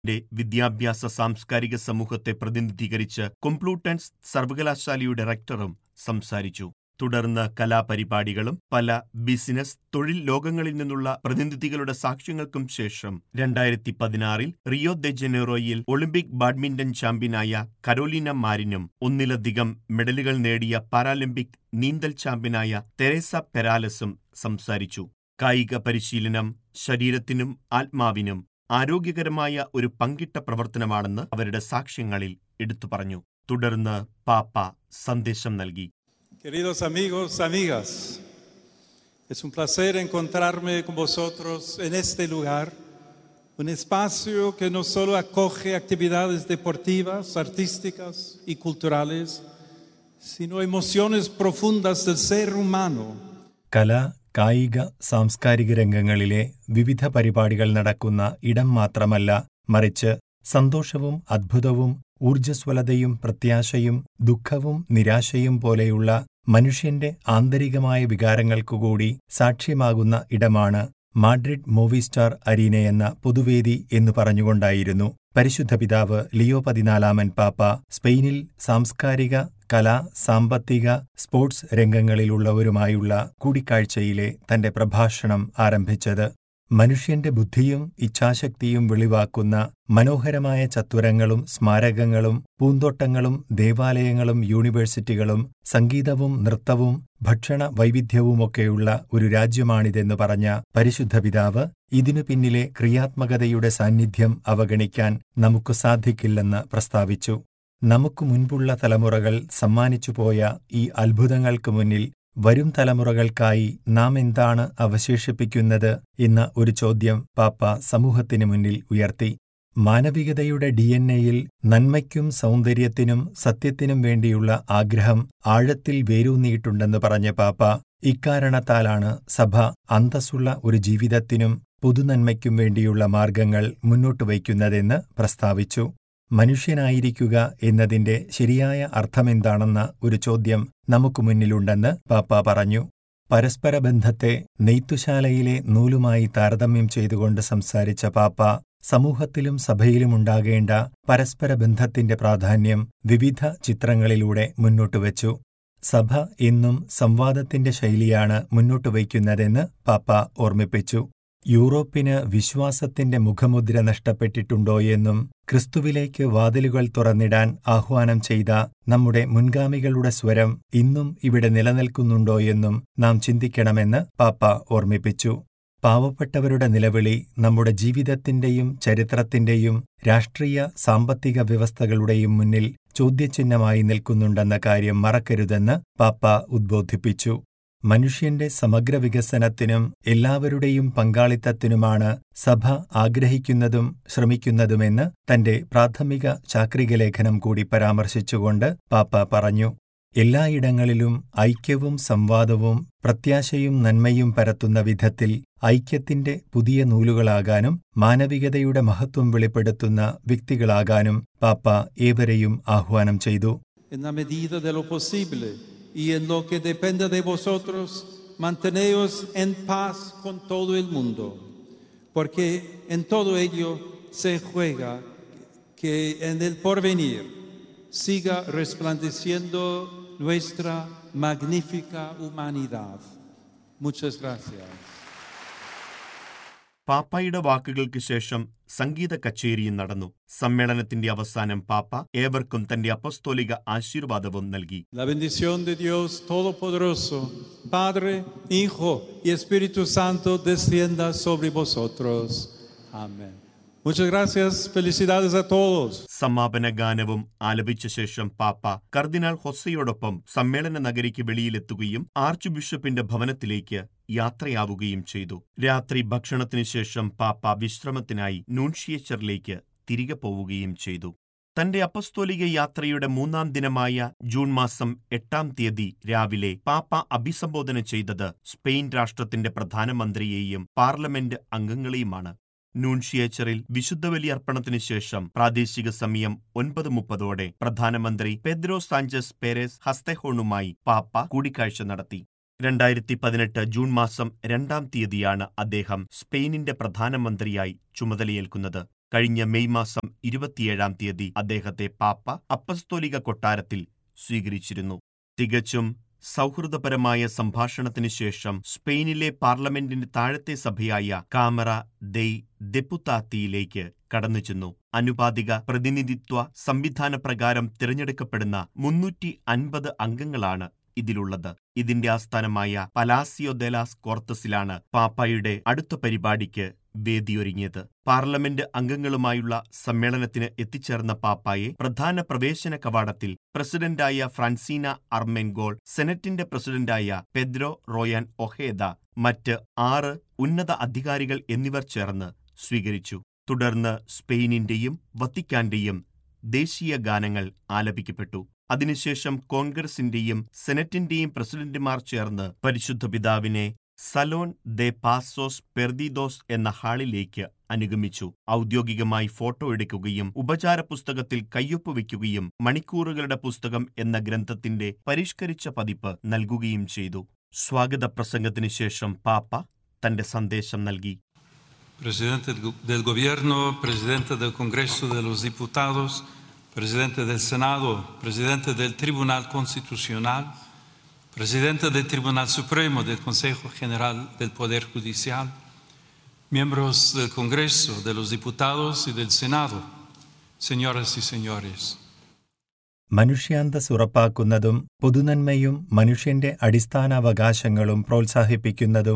ന്റെ വിദ്യാഭ്യാസ സാംസ്കാരിക സമൂഹത്തെ പ്രതിനിധീകരിച്ച് കൊംപ്ലൂട്ടൻസ് സർവകലാശാലയുടെ റെക്ടറും സംസാരിച്ചു തുടർന്ന് കലാപരിപാടികളും പല ബിസിനസ് തൊഴിൽ ലോകങ്ങളിൽ നിന്നുള്ള പ്രതിനിധികളുടെ സാക്ഷ്യങ്ങൾക്കും ശേഷം രണ്ടായിരത്തി പതിനാറിൽ റിയോ ദെ ജനീറോയിൽ ഒളിമ്പിക് ബാഡ്മിന്റൺ ചാമ്പ്യനായ കരോലിന മാരിനും ഒന്നിലധികം മെഡലുകൾ നേടിയ പാരാലിമ്പിക് നീന്തൽ ചാമ്പ്യനായ തെരേസ പെരാലസും സംസാരിച്ചു കായിക പരിശീലനം ശരീരത്തിനും ആത്മാവിനും ആരോഗ്യകരമായ ഒരു പങ്കിട്ട പ്രവർത്തനമാണെന്ന് അവരുടെ സാക്ഷ്യങ്ങളിൽ എടുത്തു പറഞ്ഞു തുടർന്ന് പാപ്പ സന്ദേശം നൽകി Queridos amigos, amigas, es un placer encontrarme con vosotros en este lugar, un espacio que no solo acoge actividades deportivas, artísticas y culturales, sino emociones profundas del ser humano. കല കായിക സാംസ്കാരിക രംഗങ്ങളിലെ വിവിധ പരിപാടികൾ നടക്കുന്ന ഇടം മാത്രമല്ല മറിച്ച് സന്തോഷവും അദ്ഭുതവും ഊർജ്ജസ്വലതയും പ്രത്യാശയും ദുഃഖവും നിരാശയും പോലെയുള്ള മനുഷ്യന്റെ ആന്തരികമായ വികാരങ്ങൾക്കുകൂടി സാക്ഷ്യമാകുന്ന ഇടമാണ് മാഡ്രിഡ് മൂവി സ്റ്റാർ അരീനയെന്ന പൊതുവേദി എന്നു പറഞ്ഞുകൊണ്ടായിരുന്നു പരിശുദ്ധ പിതാവ് ലിയോ പതിനാലാമൻ പാപ്പ സ്പെയിനിൽ സാംസ്കാരിക കലാ സാമ്പത്തിക സ്പോർട്സ് രംഗങ്ങളിലുള്ളവരുമായുള്ള കൂടിക്കാഴ്ചയിലെ തന്റെ പ്രഭാഷണം ആരംഭിച്ചത് മനുഷ്യന്റെ ബുദ്ധിയും ഇച്ഛാശക്തിയും വെളിവാക്കുന്ന മനോഹരമായ ചത്വരങ്ങളും സ്മാരകങ്ങളും പൂന്തോട്ടങ്ങളും ദേവാലയങ്ങളും യൂണിവേഴ്സിറ്റികളും സംഗീതവും നൃത്തവും ഭക്ഷണ വൈവിധ്യവുമൊക്കെയുള്ള ഒരു രാജ്യമാണിതെന്ന് പറഞ്ഞ പരിശുദ്ധ പിതാവ് ഇതിനു പിന്നിലെ ക്രിയാത്മകതയുടെ സാന്നിധ്യം അവഗണിക്കാൻ നമുക്ക് സാധിക്കില്ലെന്ന് പ്രസ്താവിച്ചു നമുക്ക് മുൻപുള്ള തലമുറകൾ സമ്മാനിച്ചുപോയ ഈ അത്ഭുതങ്ങൾക്ക് മുന്നിൽ വരും തലമുറകൾക്കായി നാം എന്താണ് അവശേഷിപ്പിക്കുന്നത് എന്ന ഒരു ചോദ്യം പാപ്പ സമൂഹത്തിനു മുന്നിൽ ഉയർത്തി മാനവികതയുടെ ഡി എൻ എയിൽ നന്മയ്ക്കും സൗന്ദര്യത്തിനും സത്യത്തിനും വേണ്ടിയുള്ള ആഗ്രഹം ആഴത്തിൽ വേരൂന്നിയിട്ടുണ്ടെന്ന് പറഞ്ഞ പാപ്പ ഇക്കാരണത്താലാണ് സഭ അന്തസ്സുള്ള ഒരു ജീവിതത്തിനും പൊതുനന്മയ്ക്കും വേണ്ടിയുള്ള മാർഗങ്ങൾ മുന്നോട്ട് വയ്ക്കുന്നതെന്ന് പ്രസ്താവിച്ചു മനുഷ്യനായിരിക്കുക എന്നതിന്റെ ശരിയായ അർത്ഥമെന്താണെന്ന ഒരു ചോദ്യം നമുക്ക് മുന്നിലുണ്ടെന്ന് പാപ്പ പറഞ്ഞു പരസ്പര ബന്ധത്തെ നെയ്ത്തുശാലയിലെ നൂലുമായി താരതമ്യം ചെയ്തുകൊണ്ട് സംസാരിച്ച പാപ്പ സമൂഹത്തിലും സഭയിലുമുണ്ടാകേണ്ട പരസ്പര ബന്ധത്തിന്റെ പ്രാധാന്യം വിവിധ ചിത്രങ്ങളിലൂടെ മുന്നോട്ടുവച്ചു സഭ എന്നും സംവാദത്തിന്റെ ശൈലിയാണ് മുന്നോട്ട് വയ്ക്കുന്നതെന്ന് പാപ്പ ഓർമ്മിപ്പിച്ചു യൂറോപ്പിന് വിശ്വാസത്തിന്റെ മുഖമുദ്ര നഷ്ടപ്പെട്ടിട്ടുണ്ടോയെന്നും ക്രിസ്തുവിലേക്ക് വാതിലുകൾ തുറന്നിടാൻ ആഹ്വാനം ചെയ്ത നമ്മുടെ മുൻഗാമികളുടെ സ്വരം ഇന്നും ഇവിടെ നിലനിൽക്കുന്നുണ്ടോയെന്നും നാം ചിന്തിക്കണമെന്ന് പാപ്പ ഓർമ്മിപ്പിച്ചു പാവപ്പെട്ടവരുടെ നിലവിളി നമ്മുടെ ജീവിതത്തിന്റെയും ചരിത്രത്തിന്റെയും രാഷ്ട്രീയ സാമ്പത്തിക വ്യവസ്ഥകളുടെയും മുന്നിൽ ചോദ്യചിഹ്നമായി നിൽക്കുന്നുണ്ടെന്ന കാര്യം മറക്കരുതെന്ന് പാപ്പ ഉദ്ബോധിപ്പിച്ചു മനുഷ്യന്റെ സമഗ്ര വികസനത്തിനും എല്ലാവരുടെയും പങ്കാളിത്തത്തിനുമാണ് സഭ ആഗ്രഹിക്കുന്നതും ശ്രമിക്കുന്നതുമെന്ന് തന്റെ പ്രാഥമിക ചാക്രിക ലേഖനം കൂടി പരാമർശിച്ചുകൊണ്ട് പാപ്പ പറഞ്ഞു എല്ലായിടങ്ങളിലും ഐക്യവും സംവാദവും പ്രത്യാശയും നന്മയും പരത്തുന്ന വിധത്തിൽ ഐക്യത്തിന്റെ പുതിയ നൂലുകളാകാനും മാനവികതയുടെ മഹത്വം വെളിപ്പെടുത്തുന്ന വ്യക്തികളാകാനും പാപ്പ ഏവരെയും ആഹ്വാനം ചെയ്തു En la medida de lo posible y en lo que dependa de vosotros, manteneos en paz con todo el mundo, porque en todo ello se juega que en el porvenir siga resplandeciendo nuestra magnífica humanidad. Muchas gracias. പാപ്പായുടെ വാക്കുകൾക്ക് ശേഷം സംഗീത കച്ചേരിയും നടന്നു സമ്മേളനത്തിന്റെ അവസാനം പാപ്പ ഏവർക്കും തന്റെ അപ്പസ്തോലിക ആശീർവാദവും നൽകി La bendición de Dios Todopoderoso, Padre, Hijo y Espíritu Santo descienda sobre vosotros. Amén. Muchas gracias. Felicidades a todos. സമാപന ഗാനവും ആലപിച്ച ശേഷം പാപ്പ കർദിനാൾ ഹൊസയോടൊപ്പം സമ്മേളന നഗരിക്ക് വെളിയിലെത്തുകയും ആർച്ച് ബിഷപ്പിന്റെ ഭവനത്തിലേക്ക് യാത്രയാവുകയും ചെയ്തു രാത്രി ഭക്ഷണത്തിനു ശേഷം പാപ്പ വിശ്രമത്തിനായി നൂൺഷിയേച്ചറിലേക്ക് തിരികെ പോവുകയും ചെയ്തു തന്റെ അപ്പസ്തോലിക യാത്രയുടെ മൂന്നാം ദിനമായ ജൂൺ മാസം എട്ടാം തീയതി രാവിലെ പാപ്പ അഭിസംബോധന ചെയ്തത് സ്പെയിൻ രാഷ്ട്രത്തിന്റെ പ്രധാനമന്ത്രിയെയും പാർലമെന്റ് അംഗങ്ങളെയുമാണ് നൂൺഷിയേച്ചറിൽ വിശുദ്ധ ബലിയർപ്പണത്തിനു ശേഷം പ്രാദേശിക സമയം ഒൻപത് മുപ്പതോടെ പ്രധാനമന്ത്രി പെദ്രോ സാഞ്ചസ് പേരസ് ഹസ്തെഹോണുമായി പാപ്പ കൂടിക്കാഴ്ച നടത്തി രണ്ടായിരത്തി പതിനെട്ട് ജൂൺ മാസം രണ്ടാം തീയതിയാണ് അദ്ദേഹം സ്പെയിനിന്റെ പ്രധാനമന്ത്രിയായി ചുമതലയേൽക്കുന്നത് കഴിഞ്ഞ മെയ് മാസം ഇരുപത്തിയേഴാം തീയതി അദ്ദേഹത്തെ പാപ്പ അപ്പസ്തോലിക കൊട്ടാരത്തിൽ സ്വീകരിച്ചിരുന്നു തികച്ചും സൗഹൃദപരമായ സംഭാഷണത്തിന് ശേഷം സ്പെയിനിലെ പാർലമെന്റിന്റെ താഴത്തെ സഭയായ കാമറ ദെയ് ഡെപ്പുത്താത്തിയിലേക്ക് കടന്നുചെന്നു അനുപാതിക പ്രതിനിധിത്വ സംവിധാനപ്രകാരം തിരഞ്ഞെടുക്കപ്പെടുന്ന മുന്നൂറ്റി അൻപത് അംഗങ്ങളാണ് ഇതിലുള്ളത് ഇതിന്റെ ആസ്ഥാനമായ പലാസിയോ ദെലാസ് കോർത്തസിലാണ് പാപ്പായുടെ അടുത്ത പരിപാടിക്ക് വേദിയൊരുങ്ങിയത് പാർലമെന്റ് അംഗങ്ങളുമായുള്ള സമ്മേളനത്തിന് എത്തിച്ചേർന്ന പാപ്പായെ പ്രധാന പ്രവേശന കവാടത്തിൽ പ്രസിഡന്റായ ഫ്രാൻസീന അർമെൻഗോൾ സെനറ്റിന്റെ പ്രസിഡന്റായ പെദ്രോ റോയാൻ ഒഹേദ മറ്റ് ആറ് ഉന്നത അധികാരികൾ എന്നിവർ ചേർന്ന് സ്വീകരിച്ചു തുടർന്ന് സ്പെയിനിന്റെയും വത്തിക്കാന്റെയും ദേശീയ ഗാനങ്ങൾ ആലപിക്കപ്പെട്ടു അതിനുശേഷം കോൺഗ്രസിന്റെയും സെനറ്റിന്റെയും പ്രസിഡന്റുമാർ ചേർന്ന് പരിശുദ്ധ പിതാവിനെ സലോൺ ദെ പാസോസ് പെർദിദോസ് എന്ന ഹാളിലേക്ക് അനുഗമിച്ചു ഔദ്യോഗികമായി ഫോട്ടോ എടുക്കുകയും ഉപചാര പുസ്തകത്തിൽ കയ്യൊപ്പ് വയ്ക്കുകയും മണിക്കൂറുകളുടെ പുസ്തകം എന്ന ഗ്രന്ഥത്തിന്റെ പരിഷ്കരിച്ച പതിപ്പ് നൽകുകയും ചെയ്തു സ്വാഗത പ്രസംഗത്തിന് ശേഷം പാപ്പ തന്റെ സന്ദേശം നൽകി Presidente del Gobierno, Presidente del Congreso de los Diputados, Presidente del Senado, Presidente del Tribunal Constitucional, Presidente del Tribunal Supremo del Consejo General del Poder Judicial, miembros del Congreso, de los Diputados y del Senado, señoras y señores. മനുഷ്യാന്തസ് ഉറപ്പാക്കുന്നതും പൊതുനന്മയും മനുഷ്യന്റെ അടിസ്ഥാനാവകാശങ്ങളും പ്രോത്സാഹിപ്പിക്കുന്നതും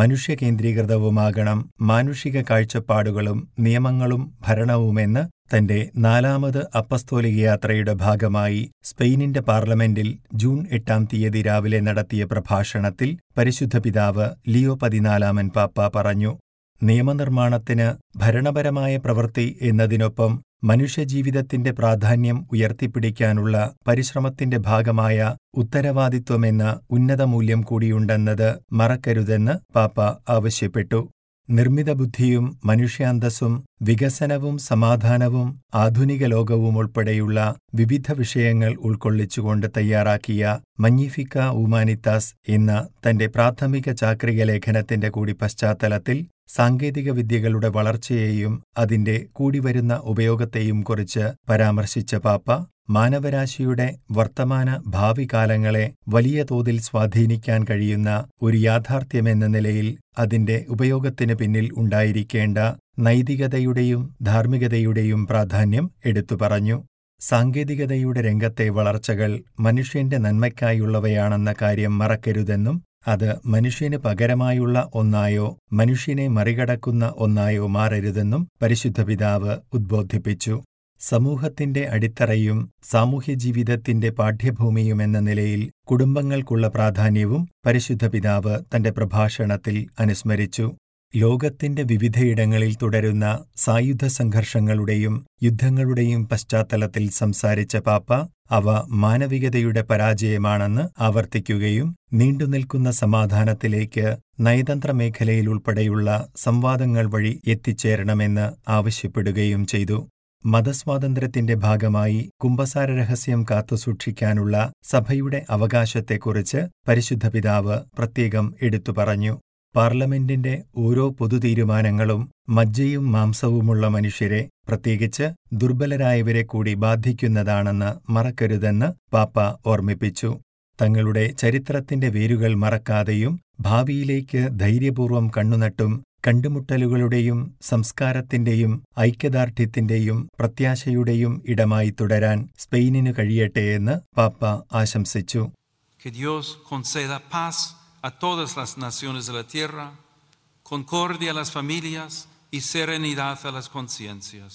മനുഷ്യകേന്ദ്രീകൃതവുമാകണം മാനുഷിക കാഴ്ചപ്പാടുകളും നിയമങ്ങളും ഭരണവുമെന്ന് തന്റെ നാലാമത് അപ്പസ്തോലിക യാത്രയുടെ ഭാഗമായി സ്പെയിനിന്റെ പാർലമെന്റിൽ ജൂൺ എട്ടാം തീയതി രാവിലെ നടത്തിയ പ്രഭാഷണത്തിൽ പരിശുദ്ധ പിതാവ് ലിയോ പതിനാലാമൻ പാപ്പ പറഞ്ഞു നിയമനിർമ്മാണത്തിന് ഭരണപരമായ പ്രവൃത്തി എന്നതിനൊപ്പം മനുഷ്യജീവിതത്തിന്റെ പ്രാധാന്യം ഉയർത്തിപ്പിടിക്കാനുള്ള പരിശ്രമത്തിന്റെ ഭാഗമായ ഉത്തരവാദിത്വമെന്ന ഉന്നതമൂല്യം കൂടിയുണ്ടെന്നത് മറക്കരുതെന്ന് പാപ്പ ആവശ്യപ്പെട്ടു നിർമ്മിത ബുദ്ധിയും മനുഷ്യാന്തസ്സും വികസനവും സമാധാനവും ആധുനിക ലോകവും ഉൾപ്പെടെയുള്ള വിവിധ വിഷയങ്ങൾ ഉൾക്കൊള്ളിച്ചുകൊണ്ട് തയ്യാറാക്കിയ മഞ്ഞിഫിക്ക ഉമാനിത്താസ് എന്ന തന്റെ പ്രാഥമിക ചാക്രിക ലേഖനത്തിന്റെ കൂടി പശ്ചാത്തലത്തിൽ സാങ്കേതിക വിദ്യകളുടെ വളർച്ചയെയും അതിന്റെ കൂടിവരുന്ന ഉപയോഗത്തെയും കുറിച്ച് പരാമർശിച്ച പാപ്പ മാനവരാശിയുടെ വർത്തമാന ഭാവി കാലങ്ങളെ വലിയ തോതിൽ സ്വാധീനിക്കാൻ കഴിയുന്ന ഒരു യാഥാർത്ഥ്യമെന്ന നിലയിൽ അതിന്റെ ഉപയോഗത്തിന് പിന്നിൽ ഉണ്ടായിരിക്കേണ്ട നൈതികതയുടെയും ധാർമ്മികതയുടെയും പ്രാധാന്യം എടുത്തു പറഞ്ഞു സാങ്കേതികതയുടെ രംഗത്തെ വളർച്ചകൾ മനുഷ്യന്റെ നന്മയ്ക്കായുള്ളവയാണെന്ന കാര്യം മറക്കരുതെന്നും അത് മനുഷ്യന് പകരമായുള്ള ഒന്നായോ മനുഷ്യനെ മറികടക്കുന്ന ഒന്നായോ മാറരുതെന്നും പരിശുദ്ധ പിതാവ് ഉദ്ബോധിപ്പിച്ചു സമൂഹത്തിന്റെ അടിത്തറയും സാമൂഹ്യജീവിതത്തിന്റെ പാഠ്യഭൂമിയുമെന്ന നിലയിൽ കുടുംബങ്ങൾക്കുള്ള പ്രാധാന്യവും പരിശുദ്ധ പിതാവ് തന്റെ പ്രഭാഷണത്തിൽ അനുസ്മരിച്ചു ലോകത്തിന്റെ വിവിധയിടങ്ങളിൽ തുടരുന്ന സായുധ സംഘർഷങ്ങളുടെയും യുദ്ധങ്ങളുടെയും പശ്ചാത്തലത്തിൽ സംസാരിച്ച പാപ്പ അവ മാനവികതയുടെ പരാജയമാണെന്ന് ആവർത്തിക്കുകയും നീണ്ടുനിൽക്കുന്ന സമാധാനത്തിലേക്ക് നയതന്ത്ര മേഖലയിലുൾപ്പെടെയുള്ള സംവാദങ്ങൾ വഴി എത്തിച്ചേരണമെന്ന് ആവശ്യപ്പെടുകയും ചെയ്തു മതസ്വാതന്ത്ര്യത്തിന്റെ ഭാഗമായി കുംഭസാര രഹസ്യം കാത്തുസൂക്ഷിക്കാനുള്ള സഭയുടെ അവകാശത്തെക്കുറിച്ച് പരിശുദ്ധ പിതാവ് പ്രത്യേകം എടുത്തു പറഞ്ഞു പാർലമെന്റിന്റെ ഓരോ പൊതുതീരുമാനങ്ങളും മജ്ജയും മാംസവുമുള്ള മനുഷ്യരെ പ്രത്യേകിച്ച് ദുർബലരായവരെ കൂടി ബാധിക്കുന്നതാണെന്ന് മറക്കരുതെന്ന് പാപ്പ ഓർമ്മിപ്പിച്ചു തങ്ങളുടെ ചരിത്രത്തിന്റെ വേരുകൾ മറക്കാതെയും ഭാവിയിലേക്ക് ധൈര്യപൂർവ്വം കണ്ണുനട്ടും കണ്ടുമുട്ടലുകളുടെയും സംസ്കാരത്തിന്റെയും ഐക്യദാർഢ്യത്തിന്റെയും പ്രത്യാശയുടെയും ഇടമായി തുടരാൻ സ്പെയിനിനു കഴിയട്ടെയെന്ന് പാപ്പ ആശംസിച്ചു Que Dios conceda paz a todas las naciones de la tierra, concordia a las familias y serenidad a las conciencias.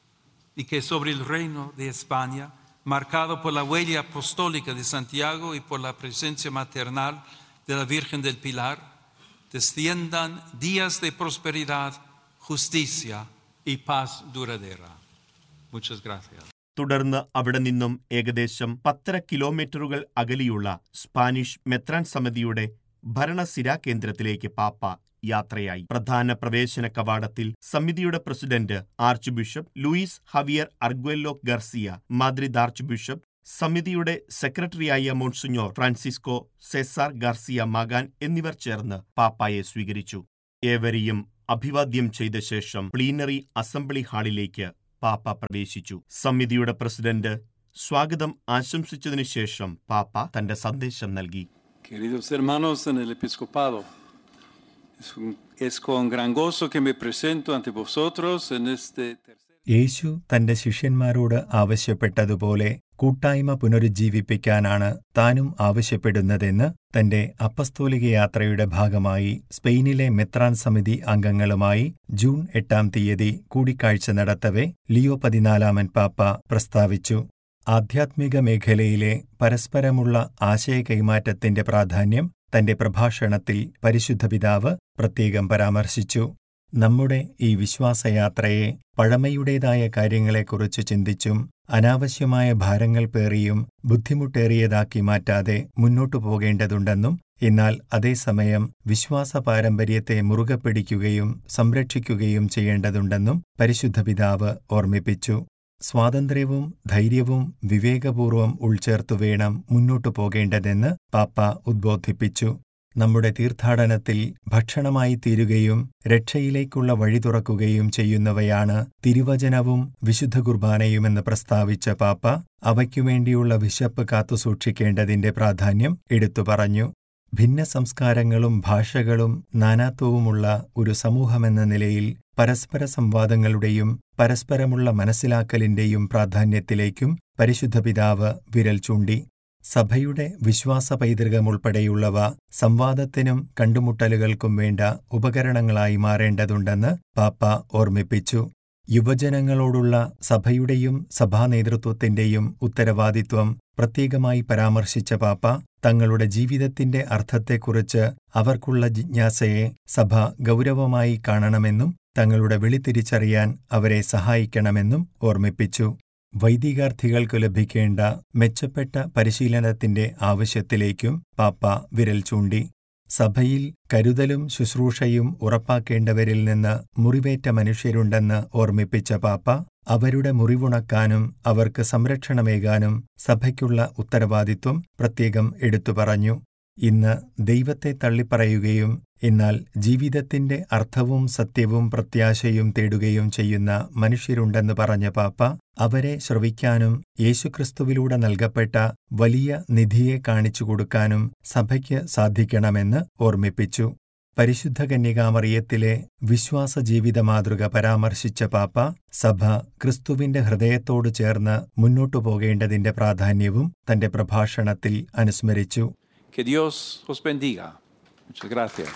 Y que sobre el reino de España, marcado por la huella apostólica de Santiago y por la presencia maternal de la Virgen del Pilar, desciendan días de prosperidad, justicia y paz duradera. Muchas gracias. തുടർന്ന് അവിടെ നിന്നും ഏകദേശം പത്തര കിലോമീറ്ററുകൾ അകലെയുള്ള Spanish മെത്രാൻ സമിതിയുടെ ഭരണസിരാ കേന്ദ്രത്തിലേക്ക് പാപ്പ യാത്രയായി പ്രധാന പ്രവേശന കവാടത്തിൽ സമിതിയുടെ president archbishop Luis Javier Arguello Garcia Madrid archbishop സമിതിയുടെ സെക്രട്ടറിയായ Monsignor Francisco Cesar Garcia Magan എന്നിവർ ചേർന്ന് പാപ്പായെ സ്വീകരിച്ചു ഏവരെയും അഭിവാദ്യം ചെയ്ത ശേഷം പ്ലീനറി അസംബ്ലി ഹാളിലേക്ക് പാപ്പ പ്രവേശിച്ചു സമിതിയുടെ പ്രസിഡന്റ് സ്വാഗതം ആശംസിച്ചതിനു ശേഷം പാപ്പ തന്റെ സന്ദേശം നൽകി Queridos hermanos en el episcopado, es, un- es con gran gozo que me presento ante vosotros en este tercer... യേശു തന്റെ ശിഷ്യന്മാരോട് ആവശ്യപ്പെട്ടതുപോലെ കൂട്ടായ്മ പുനരുജ്ജീവിപ്പിക്കാനാണ് താനും ആവശ്യപ്പെടുന്നതെന്ന് തന്റെ അപ്പസ്തോലിക യാത്രയുടെ ഭാഗമായി സ്പെയിനിലെ മെത്രാൻ സമിതി അംഗങ്ങളുമായി ജൂൺ എട്ടാം തീയതി കൂടിക്കാഴ്ച നടത്തവെ ലിയോ പതിനാലാമൻ പാപ്പ പ്രസ്താവിച്ചു ആധ്യാത്മിക മേഖലയിലെ പരസ്പരമുള്ള ആശയ കൈമാറ്റത്തിന്റെ പ്രാധാന്യം തന്റെ പ്രഭാഷണത്തിൽ പരിശുദ്ധ പിതാവ് പ്രത്യേകം പരാമർശിച്ചു നമ്മുടെ ഈ വിശ്വാസയാത്രയെ പഴമയുടേതായ കാര്യങ്ങളെക്കുറിച്ച് ചിന്തിച്ചും അനാവശ്യമായ ഭാരങ്ങൾ പേറിയും ബുദ്ധിമുട്ടേറിയതാക്കി മാറ്റാതെ മുന്നോട്ടു പോകേണ്ടതുണ്ടെന്നും എന്നാൽ അതേസമയം വിശ്വാസ പാരമ്പര്യത്തെ മുറുകെ പിടിക്കുകയും സംരക്ഷിക്കുകയും ചെയ്യേണ്ടതുണ്ടെന്നും പരിശുദ്ധ പിതാവ് ഓർമ്മിപ്പിച്ചു സ്വാതന്ത്ര്യവും ധൈര്യവും വിവേകപൂർവം ഉൾച്ചേർത്തു വേണം മുന്നോട്ടു പോകേണ്ടതെന്ന് പാപ്പ ഉദ്ബോധിപ്പിച്ചു നമ്മുടെ തീർത്ഥാടനത്തിൽ ഭക്ഷണമായി തീരുകയും രക്ഷയിലേക്കുള്ള വഴി തുറക്കുകയും ചെയ്യുന്നവയാണ് തിരുവചനവും വിശുദ്ധ കുർബാനയുമെന്ന് പ്രസ്താവിച്ച പാപ്പ അവയ്ക്കുവേണ്ടിയുള്ള വിശപ്പ് കാത്തുസൂക്ഷിക്കേണ്ടതിന്റെ പ്രാധാന്യം എടുത്തു പറഞ്ഞു ഭിന്ന സംസ്കാരങ്ങളും ഭാഷകളും നാനാത്വവുമുള്ള ഒരു സമൂഹമെന്ന നിലയിൽ പരസ്പര സംവാദങ്ങളുടെയും പരസ്പരമുള്ള മനസ്സിലാക്കലിന്റെയും പ്രാധാന്യത്തിലേക്കും പരിശുദ്ധ പിതാവ് വിരൽ ചൂണ്ടി സഭയുടെ വിശ്വാസ പൈതൃകമുൾപ്പെടെയുള്ളവ സംവാദത്തിനും കണ്ടുമുട്ടലുകൾക്കും വേണ്ട ഉപകരണങ്ങളായി മാറേണ്ടതുണ്ടെന്ന് പാപ്പ ഓർമ്മിപ്പിച്ചു യുവജനങ്ങളോടുള്ള സഭയുടെയും സഭാനേതൃത്വത്തിന്റെയും ഉത്തരവാദിത്വം പ്രത്യേകമായി പരാമർശിച്ച പാപ്പ തങ്ങളുടെ ജീവിതത്തിന്റെ അർത്ഥത്തെക്കുറിച്ച് അവർക്കുള്ള ജിജ്ഞാസയെ സഭ ഗൗരവമായി കാണണമെന്നും തങ്ങളുടെ വിളി തിരിച്ചറിയാൻ അവരെ സഹായിക്കണമെന്നും ഓർമ്മിപ്പിച്ചു വൈദികാർത്ഥികൾക്ക് ലഭിക്കേണ്ട മെച്ചപ്പെട്ട പരിശീലനത്തിന്റെ ആവശ്യത്തിലേക്കും പാപ്പ വിരൽ ചൂണ്ടി സഭയിൽ കരുതലും ശുശ്രൂഷയും ഉറപ്പാക്കേണ്ടവരിൽ നിന്ന് മുറിവേറ്റ മനുഷ്യരുണ്ടെന്ന് ഓർമ്മിപ്പിച്ച പാപ്പ അവരുടെ മുറിവുണക്കാനും അവർക്ക് സംരക്ഷണമേകാനും സഭയ്ക്കുള്ള ഉത്തരവാദിത്വം പ്രത്യേകം എടുത്തു പറഞ്ഞു ഇന്ന് ദൈവത്തെ തള്ളിപ്പറയുകയും എന്നാൽ ജീവിതത്തിന്റെ അർത്ഥവും സത്യവും പ്രത്യാശയും തേടുകയും ചെയ്യുന്ന മനുഷ്യരുണ്ടെന്ന് പറഞ്ഞ പാപ്പ അവരെ ശ്രവിക്കാനും യേശുക്രിസ്തുവിലൂടെ നൽകപ്പെട്ട വലിയ നിധിയെ കാണിച്ചു കൊടുക്കാനും സഭയ്ക്ക് സാധിക്കണമെന്ന് ഓർമ്മിപ്പിച്ചു പരിശുദ്ധ കന്യകാമറിയത്തിലെ വിശ്വാസ ജീവിത മാതൃക പരാമർശിച്ച പാപ്പ സഭ ക്രിസ്തുവിന്റെ ഹൃദയത്തോട് ചേർന്ന് മുന്നോട്ടു പോകേണ്ടതിന്റെ പ്രാധാന്യവും തന്റെ പ്രഭാഷണത്തിൽ അനുസ്മരിച്ചു Que Dios os bendiga. Muchas gracias.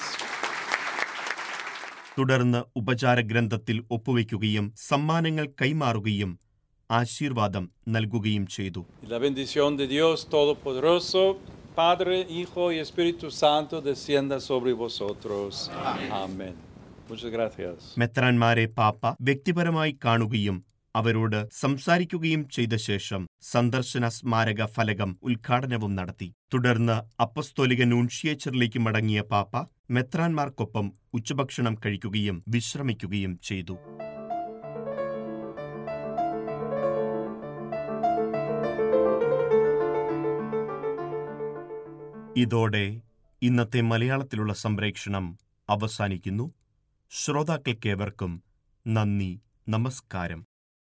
തുടർന്ന് ഉപചാരഗ്രന്ഥത്തിൽ ഒപ്പുവെക്കുകയും സമ്മാനങ്ങൾ കൈമാറുകയും ആശീർവാദം നൽകുകയും ചെയ്തു Y la bendición de Dios Todopoderoso, Padre, Hijo y Espíritu Santo, descienda sobre vosotros. Amén. Muchas gracias. മെത്രാന്മാരെ പാപ്പ വ്യക്തിപരമായി കാണുകയും അവരോട് സംസാരിക്കുകയും ചെയ്ത ശേഷം സന്ദർശന സ്മാരക ഫലകം ഉദ്ഘാടനവും നടത്തി തുടർന്ന് അപ്പസ്തോലിക നൂൺഷിയേച്ചറിലേക്ക് മടങ്ങിയ പാപ്പ മെത്രാന്മാർക്കൊപ്പം ഉച്ചഭക്ഷണം കഴിക്കുകയും വിശ്രമിക്കുകയും ചെയ്തു ഇതോടെ ഇന്നത്തെ മലയാളത്തിലുള്ള സംപ്രേക്ഷണം അവസാനിക്കുന്നു ശ്രോതാക്കൾക്കേവർക്കും നന്ദി നമസ്കാരം